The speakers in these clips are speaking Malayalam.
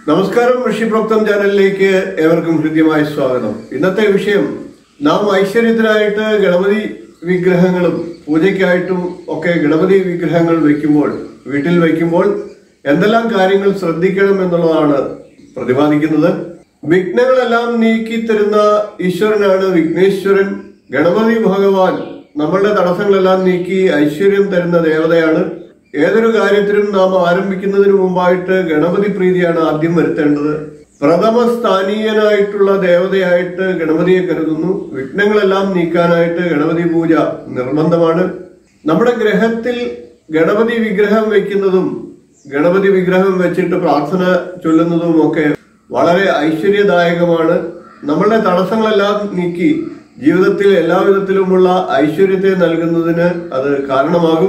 നമസ്കാരം ഋഷിപ്രോക്തം ചാനലിലേക്ക് ഏവർക്കും ഹൃദ്യമായ സ്വാഗതം ഇന്നത്തെ വിഷയം നാം ഐശ്വര്യത്തിനായിട്ട് ഗണപതി വിഗ്രഹങ്ങളും പൂജയ്ക്കായിട്ടും ഒക്കെ ഗണപതി വിഗ്രഹങ്ങൾ വെക്കുമ്പോൾ വീട്ടിൽ വയ്ക്കുമ്പോൾ എന്തെല്ലാം കാര്യങ്ങൾ ശ്രദ്ധിക്കണം എന്നുള്ളതാണ് പ്രതിപാദിക്കുന്നത് വിഘ്നങ്ങളെല്ലാം നീക്കി തരുന്ന ഈശ്വരനാണ് വിഘ്നേശ്വരൻ ഗണപതി ഭഗവാൻ നമ്മളുടെ തടസ്സങ്ങളെല്ലാം നീക്കി ഐശ്വര്യം തരുന്ന ദേവതയാണ് ഏതൊരു കാര്യത്തിനും നാം ആരംഭിക്കുന്നതിന് മുമ്പായിട്ട് ഗണപതി പ്രീതിയാണ് ആദ്യം വരുത്തേണ്ടത് പ്രഥമ സ്ഥാനീയനായിട്ടുള്ള ദേവതയായിട്ട് ഗണപതിയെ കരുതുന്നു വിഘ്നങ്ങളെല്ലാം നീക്കാനായിട്ട് ഗണപതി പൂജ നിർബന്ധമാണ് നമ്മുടെ ഗ്രഹത്തിൽ ഗണപതി വിഗ്രഹം വെക്കുന്നതും ഗണപതി വിഗ്രഹം വെച്ചിട്ട് പ്രാർത്ഥന ചൊല്ലുന്നതും ഒക്കെ വളരെ ഐശ്വര്യദായകമാണ് നമ്മളുടെ തടസ്സങ്ങളെല്ലാം നീക്കി ജീവിതത്തിൽ എല്ലാവിധത്തിലുമുള്ള ഐശ്വര്യത്തെ നൽകുന്നതിന് അത് കാരണമാകും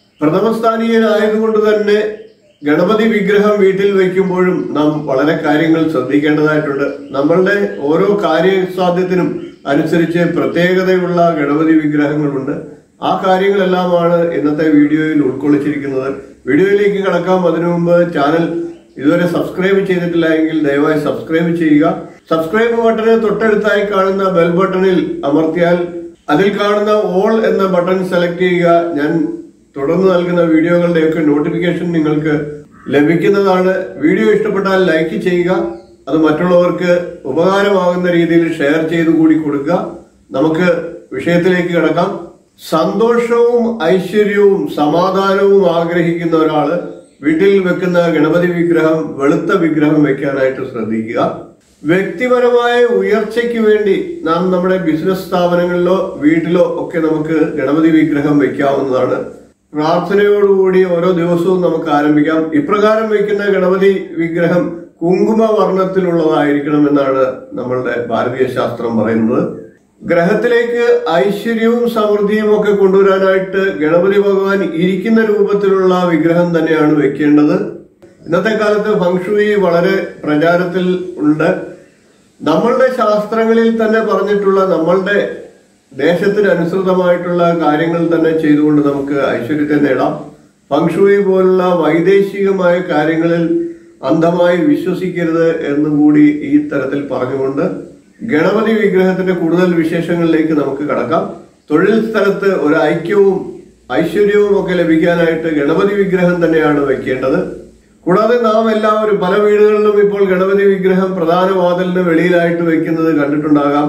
പ്രഥമസ്ഥാനീയനായതുകൊണ്ട് തന്നെ ഗണപതി വിഗ്രഹം വീട്ടിൽ വയ്ക്കുമ്പോഴും നാം വളരെ കാര്യങ്ങൾ ശ്രദ്ധിക്കേണ്ടതായിട്ടുണ്ട് നമ്മളുടെ ഓരോ കാര്യസാധ്യത്തിനും അനുസരിച്ച് പ്രത്യേകതയുള്ള ഗണപതി വിഗ്രഹങ്ങളുണ്ട് ആ കാര്യങ്ങളെല്ലാമാണ് ഇന്നത്തെ വീഡിയോയിൽ ഉൾക്കൊള്ളിച്ചിരിക്കുന്നത് വീഡിയോയിലേക്ക് കടക്കാം അതിനു മുമ്പ് ചാനൽ ഇതുവരെ സബ്സ്ക്രൈബ് ചെയ്തിട്ടില്ല എങ്കിൽ ദയവായി സബ്സ്ക്രൈബ് ചെയ്യുക സബ്സ്ക്രൈബ് ബട്ടന് തൊട്ടടുത്തായി കാണുന്ന ബെൽ ബട്ടണിൽ അമർത്തിയാൽ അതിൽ കാണുന്ന ഓൾ എന്ന ബട്ടൺ സെലക്ട് ചെയ്യുക ഞാൻ തുടർന്ന് നൽകുന്ന വീഡിയോകളുടെയൊക്കെ നോട്ടിഫിക്കേഷൻ നിങ്ങൾക്ക് ലഭിക്കുന്നതാണ് വീഡിയോ ഇഷ്ടപ്പെട്ടാൽ ലൈക്ക് ചെയ്യുക അത് മറ്റുള്ളവർക്ക് ഉപകാരമാകുന്ന രീതിയിൽ ഷെയർ ചെയ്തു കൂടി കൊടുക്കുക നമുക്ക് വിഷയത്തിലേക്ക് കിടക്കാം സന്തോഷവും ഐശ്വര്യവും സമാധാനവും ആഗ്രഹിക്കുന്ന ഒരാള് വീട്ടിൽ വെക്കുന്ന ഗണപതി വിഗ്രഹം വെളുത്ത വിഗ്രഹം വെക്കാനായിട്ട് ശ്രദ്ധിക്കുക വ്യക്തിപരമായ ഉയർച്ചയ്ക്ക് വേണ്ടി നാം നമ്മുടെ ബിസിനസ് സ്ഥാപനങ്ങളിലോ വീട്ടിലോ ഒക്കെ നമുക്ക് ഗണപതി വിഗ്രഹം വെക്കാവുന്നതാണ് പ്രാർത്ഥനയോടുകൂടി ഓരോ ദിവസവും നമുക്ക് ആരംഭിക്കാം ഇപ്രകാരം വയ്ക്കുന്ന ഗണപതി വിഗ്രഹം കുങ്കുമ വർണ്ണത്തിലുള്ളതായിരിക്കണം എന്നാണ് നമ്മളുടെ ഭാരതീയ ശാസ്ത്രം പറയുന്നത് ഗ്രഹത്തിലേക്ക് ഐശ്വര്യവും സമൃദ്ധിയും ഒക്കെ കൊണ്ടുവരാനായിട്ട് ഗണപതി ഭഗവാൻ ഇരിക്കുന്ന രൂപത്തിലുള്ള വിഗ്രഹം തന്നെയാണ് വെക്കേണ്ടത് ഇന്നത്തെ കാലത്ത് ഫംഗ്ഷുയി വളരെ പ്രചാരത്തിൽ ഉണ്ട് നമ്മളുടെ ശാസ്ത്രങ്ങളിൽ തന്നെ പറഞ്ഞിട്ടുള്ള നമ്മളുടെ ദേശത്തിന് അനുസൃതമായിട്ടുള്ള കാര്യങ്ങൾ തന്നെ ചെയ്തുകൊണ്ട് നമുക്ക് ഐശ്വര്യത്തെ നേടാം ഫംഗ്ഷുയി പോലുള്ള വൈദേശികമായ കാര്യങ്ങളിൽ അന്ധമായി വിശ്വസിക്കരുത് എന്നും കൂടി ഈ തരത്തിൽ പറഞ്ഞുകൊണ്ട് ഗണപതി വിഗ്രഹത്തിന്റെ കൂടുതൽ വിശേഷങ്ങളിലേക്ക് നമുക്ക് കടക്കാം തൊഴിൽ സ്ഥലത്ത് ഒരു ഐക്യവും ഐശ്വര്യവും ഒക്കെ ലഭിക്കാനായിട്ട് ഗണപതി വിഗ്രഹം തന്നെയാണ് വെക്കേണ്ടത് കൂടാതെ നാം എല്ലാവരും പല വീടുകളിലും ഇപ്പോൾ ഗണപതി വിഗ്രഹം പ്രധാന വാതിലിന് വെളിയിലായിട്ട് വെക്കുന്നത് കണ്ടിട്ടുണ്ടാകാം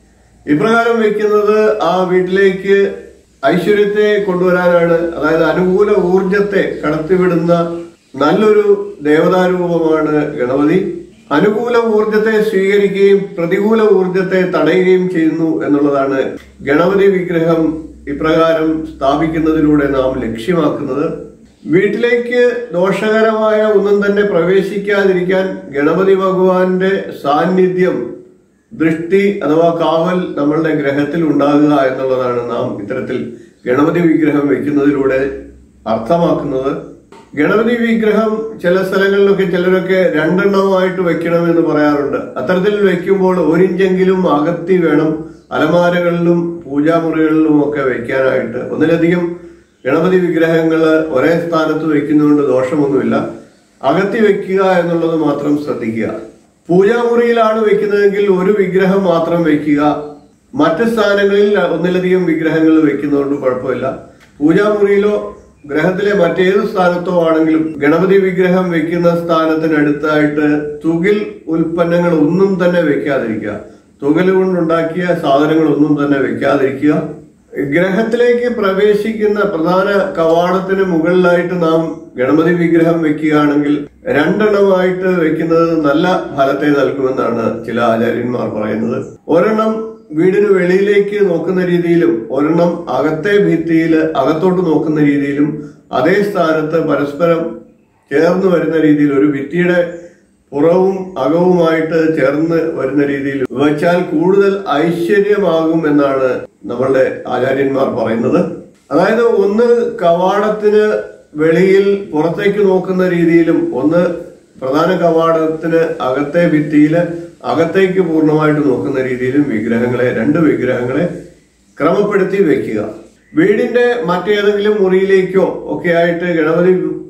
ഇപ്രകാരം വെക്കുന്നത് ആ വീട്ടിലേക്ക് ഐശ്വര്യത്തെ കൊണ്ടുവരാനാണ് അതായത് അനുകൂല ഊർജത്തെ കടത്തിവിടുന്ന നല്ലൊരു ദേവതാരൂപമാണ് ഗണപതി അനുകൂല ഊർജത്തെ സ്വീകരിക്കുകയും പ്രതികൂല ഊർജത്തെ തടയുകയും ചെയ്യുന്നു എന്നുള്ളതാണ് ഗണപതി വിഗ്രഹം ഇപ്രകാരം സ്ഥാപിക്കുന്നതിലൂടെ നാം ലക്ഷ്യമാക്കുന്നത് വീട്ടിലേക്ക് ദോഷകരമായ ഒന്നും തന്നെ പ്രവേശിക്കാതിരിക്കാൻ ഗണപതി ഭഗവാന്റെ സാന്നിധ്യം ദൃഷ്ടി അഥവാ കാവൽ നമ്മളുടെ ഗ്രഹത്തിൽ ഉണ്ടാകുക എന്നുള്ളതാണ് നാം ഇത്തരത്തിൽ ഗണപതി വിഗ്രഹം വെക്കുന്നതിലൂടെ അർത്ഥമാക്കുന്നത് ഗണപതി വിഗ്രഹം ചില സ്ഥലങ്ങളിലൊക്കെ ചിലരൊക്കെ രണ്ടെണ്ണമായിട്ട് വെക്കണമെന്ന് പറയാറുണ്ട് അത്തരത്തിൽ വെക്കുമ്പോൾ ഒരിഞ്ചെങ്കിലും അകത്തി വേണം അലമാരകളിലും പൂജാമുറികളിലും ഒക്കെ വെക്കാനായിട്ട് ഒന്നിലധികം ഗണപതി വിഗ്രഹങ്ങൾ ഒരേ സ്ഥാനത്ത് വെക്കുന്നതുകൊണ്ട് ദോഷമൊന്നുമില്ല അകത്തി വെക്കുക എന്നുള്ളത് മാത്രം ശ്രദ്ധിക്കുക പൂജാമുറിയിലാണ് വെക്കുന്നതെങ്കിൽ ഒരു വിഗ്രഹം മാത്രം വെക്കുക മറ്റ് സ്ഥാനങ്ങളിൽ ഒന്നിലധികം വിഗ്രഹങ്ങൾ വെക്കുന്നതുകൊണ്ട് കുഴപ്പമില്ല പൂജാമുറിയിലോ ഗ്രഹത്തിലെ മറ്റേത് സ്ഥാനത്തോ ആണെങ്കിലും ഗണപതി വിഗ്രഹം വെക്കുന്ന സ്ഥാനത്തിനടുത്തായിട്ട് തുകിൽ ഉൽപ്പന്നങ്ങൾ ഒന്നും തന്നെ വെക്കാതിരിക്കുക തുകൽ കൊണ്ടുണ്ടാക്കിയ സാധനങ്ങൾ ഒന്നും തന്നെ വെക്കാതിരിക്കുക ഗ്രഹത്തിലേക്ക് പ്രവേശിക്കുന്ന പ്രധാന കവാടത്തിന് മുകളിലായിട്ട് നാം ഗണപതി വിഗ്രഹം വെക്കുകയാണെങ്കിൽ രണ്ടെണ്ണമായിട്ട് വെക്കുന്നത് നല്ല ഫലത്തെ നൽകുമെന്നാണ് ചില ആചാര്യന്മാർ പറയുന്നത് ഒരെണ്ണം വീടിന് വെളിയിലേക്ക് നോക്കുന്ന രീതിയിലും ഒരെണ്ണം അകത്തെ ഭിത്തിയിൽ അകത്തോട്ട് നോക്കുന്ന രീതിയിലും അതേ സ്ഥാനത്ത് പരസ്പരം ചേർന്ന് വരുന്ന രീതിയിൽ ഒരു ഭിത്തിയുടെ പുറവും അകവുമായിട്ട് ചേർന്ന് വരുന്ന രീതിയിൽ വെച്ചാൽ കൂടുതൽ ഐശ്വര്യമാകും എന്നാണ് നമ്മളുടെ ആചാര്യന്മാർ പറയുന്നത് അതായത് ഒന്ന് കവാടത്തിന് വെളിയിൽ പുറത്തേക്ക് നോക്കുന്ന രീതിയിലും ഒന്ന് പ്രധാന കവാടത്തിന് അകത്തെ ഭിത്തിയില് അകത്തേക്ക് പൂർണ്ണമായിട്ട് നോക്കുന്ന രീതിയിലും വിഗ്രഹങ്ങളെ രണ്ട് വിഗ്രഹങ്ങളെ ക്രമപ്പെടുത്തി വെക്കുക വീടിന്റെ മറ്റേതെങ്കിലും മുറിയിലേക്കോ ഒക്കെ ആയിട്ട് ഗണപതി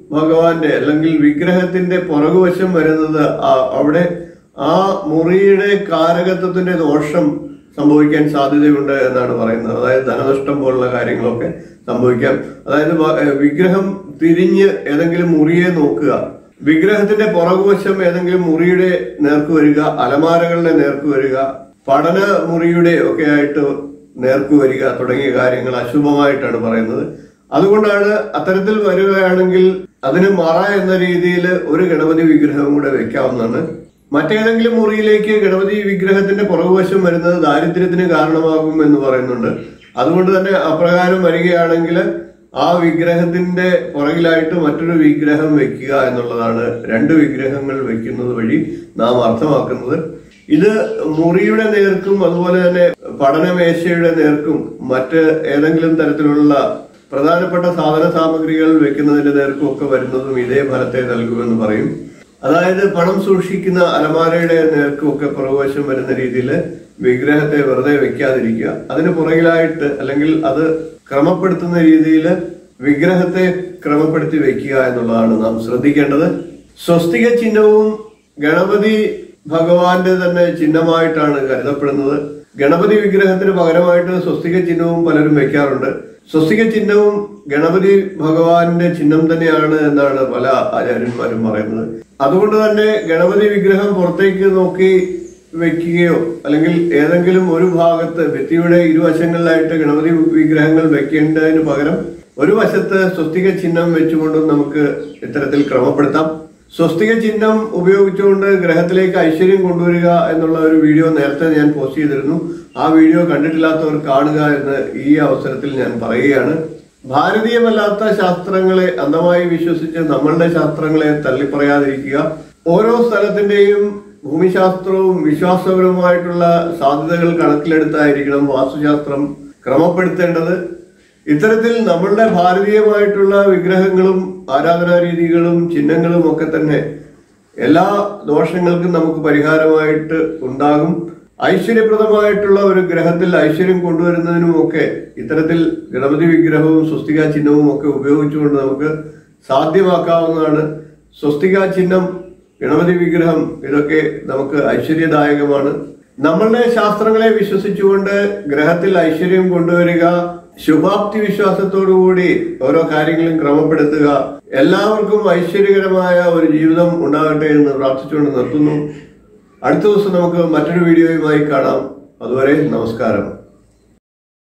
ഭഗവാന്റെ അല്ലെങ്കിൽ വിഗ്രഹത്തിന്റെ പുറകുവശം വരുന്നത് ആ- അവിടെ ആ മുറിയുടെ കാരകത്വത്തിന്റെ ദോഷം സംഭവിക്കാൻ സാധ്യതയുണ്ട് എന്നാണ് പറയുന്നത് അതായത് ധനനഷ്ടം പോലുള്ള കാര്യങ്ങളൊക്കെ സംഭവിക്കാം അതായത് വ- ഏഹ് വിഗ്രഹം തിരിഞ്ഞ് ഏതെങ്കിലും മുറിയെ നോക്കുക വിഗ്രഹത്തിന്റെ പുറകുവശം ഏതെങ്കിലും മുറിയുടെ നേർക്ക് വരിക അലമാരകളുടെ നേർക്ക് വരിക പഠന മുറിയുടെ ഒക്കെ ആയിട്ട് നേർക്ക് വരിക തുടങ്ങിയ കാര്യങ്ങൾ അശുഭമായിട്ടാണ് പറയുന്നത് അതുകൊണ്ടാണ് അത്തരത്തിൽ വരികയാണെങ്കിൽ അതിന് മറ എന്ന രീതിയിൽ ഒരു ഗണപതി വിഗ്രഹം കൂടെ വെക്കാവുന്നതാണ് മറ്റേതെങ്കിലും മുറിയിലേക്ക് ഗണപതി വിഗ്രഹത്തിന്റെ പുറകുവശം വരുന്നത് ദാരിദ്ര്യത്തിന് കാരണമാകും എന്ന് പറയുന്നുണ്ട് അതുകൊണ്ട് തന്നെ അപ്രകാരം വരികയാണെങ്കിൽ ആ വിഗ്രഹത്തിന്റെ പുറകിലായിട്ട് മറ്റൊരു വിഗ്രഹം വെക്കുക എന്നുള്ളതാണ് രണ്ട് വിഗ്രഹങ്ങൾ വെക്കുന്നത് വഴി നാം അർത്ഥമാക്കുന്നത് ഇത് മുറിയുടെ നേർക്കും അതുപോലെ തന്നെ പഠനമേശയുടെ നേർക്കും മറ്റ് ഏതെങ്കിലും തരത്തിലുള്ള പ്രധാനപ്പെട്ട സാധന സാമഗ്രികൾ വെക്കുന്നതിന്റെ നേർക്കും ഒക്കെ വരുന്നതും ഇതേ ഫലത്തെ നൽകുമെന്ന് പറയും അതായത് പണം സൂക്ഷിക്കുന്ന അലമാരയുടെ നേർക്കും ഒക്കെ പുറകുവശം വരുന്ന രീതിയിൽ വിഗ്രഹത്തെ വെറുതെ വെക്കാതിരിക്കുക അതിന് പുറകിലായിട്ട് അല്ലെങ്കിൽ അത് ക്രമപ്പെടുത്തുന്ന രീതിയിൽ വിഗ്രഹത്തെ ക്രമപ്പെടുത്തി വെക്കുക എന്നുള്ളതാണ് നാം ശ്രദ്ധിക്കേണ്ടത് സ്വസ്തിക ചിഹ്നവും ഗണപതി ഭഗവാന്റെ തന്നെ ചിഹ്നമായിട്ടാണ് കരുതപ്പെടുന്നത് ഗണപതി വിഗ്രഹത്തിന് പകരമായിട്ട് സ്വസ്തിക ചിഹ്നവും പലരും വെക്കാറുണ്ട് സ്വസ്തിക ചിഹ്നവും ഗണപതി ഭഗവാന്റെ ചിഹ്നം തന്നെയാണ് എന്നാണ് പല ആചാര്യന്മാരും പറയുന്നത് അതുകൊണ്ട് തന്നെ ഗണപതി വിഗ്രഹം പുറത്തേക്ക് നോക്കി വെക്കുകയോ അല്ലെങ്കിൽ ഏതെങ്കിലും ഒരു ഭാഗത്ത് ഭിത്തിയുടെ ഇരുവശങ്ങളിലായിട്ട് ഗണപതി വിഗ്രഹങ്ങൾ വെക്കേണ്ടതിന് പകരം ഒരു വശത്ത് സ്വസ്തിക ചിഹ്നം വെച്ചുകൊണ്ടും നമുക്ക് ഇത്തരത്തിൽ ക്രമപ്പെടുത്താം സ്വസ്തിക ചിഹ്നം ഉപയോഗിച്ചുകൊണ്ട് ഗ്രഹത്തിലേക്ക് ഐശ്വര്യം കൊണ്ടുവരിക എന്നുള്ള ഒരു വീഡിയോ നേരത്തെ ഞാൻ പോസ്റ്റ് ചെയ്തിരുന്നു ആ വീഡിയോ കണ്ടിട്ടില്ലാത്തവർ കാണുക എന്ന് ഈ അവസരത്തിൽ ഞാൻ പറയുകയാണ് ഭാരതീയമല്ലാത്ത ശാസ്ത്രങ്ങളെ അന്ധമായി വിശ്വസിച്ച് നമ്മളുടെ ശാസ്ത്രങ്ങളെ തള്ളിപ്പറയാതിരിക്കുക ഓരോ സ്ഥലത്തിന്റെയും ഭൂമിശാസ്ത്രവും വിശ്വാസപരവുമായിട്ടുള്ള സാധ്യതകൾ കണക്കിലെടുത്തായിരിക്കണം വാസ്തുശാസ്ത്രം ക്രമപ്പെടുത്തേണ്ടത് ഇത്തരത്തിൽ നമ്മളുടെ ഭാരതീയമായിട്ടുള്ള വിഗ്രഹങ്ങളും ആരാധനാ രീതികളും ചിഹ്നങ്ങളും ഒക്കെ തന്നെ എല്ലാ ദോഷങ്ങൾക്കും നമുക്ക് പരിഹാരമായിട്ട് ഉണ്ടാകും ഐശ്വര്യപ്രദമായിട്ടുള്ള ഒരു ഗ്രഹത്തിൽ ഐശ്വര്യം കൊണ്ടുവരുന്നതിനുമൊക്കെ ഇത്തരത്തിൽ ഗണപതി വിഗ്രഹവും സ്വസ്തിക ചിഹ്നവും ഒക്കെ ഉപയോഗിച്ചുകൊണ്ട് നമുക്ക് സാധ്യമാക്കാവുന്നതാണ് സ്വസ്തിക ചിഹ്നം ഗണപതി വിഗ്രഹം ഇതൊക്കെ നമുക്ക് ഐശ്വര്യദായകമാണ് നമ്മളുടെ ശാസ്ത്രങ്ങളെ വിശ്വസിച്ചുകൊണ്ട് ഗ്രഹത്തിൽ ഐശ്വര്യം കൊണ്ടുവരിക ശുഭാപ്തി വിശ്വാസത്തോടുകൂടി ഓരോ കാര്യങ്ങളും ക്രമപ്പെടുത്തുക എല്ലാവർക്കും ഐശ്വര്യകരമായ ഒരു ജീവിതം ഉണ്ടാകട്ടെ എന്ന് പ്രാർത്ഥിച്ചുകൊണ്ട് നിർത്തുന്നു അടുത്ത ദിവസം നമുക്ക് മറ്റൊരു വീഡിയോയുമായി കാണാം അതുവരെ നമസ്കാരം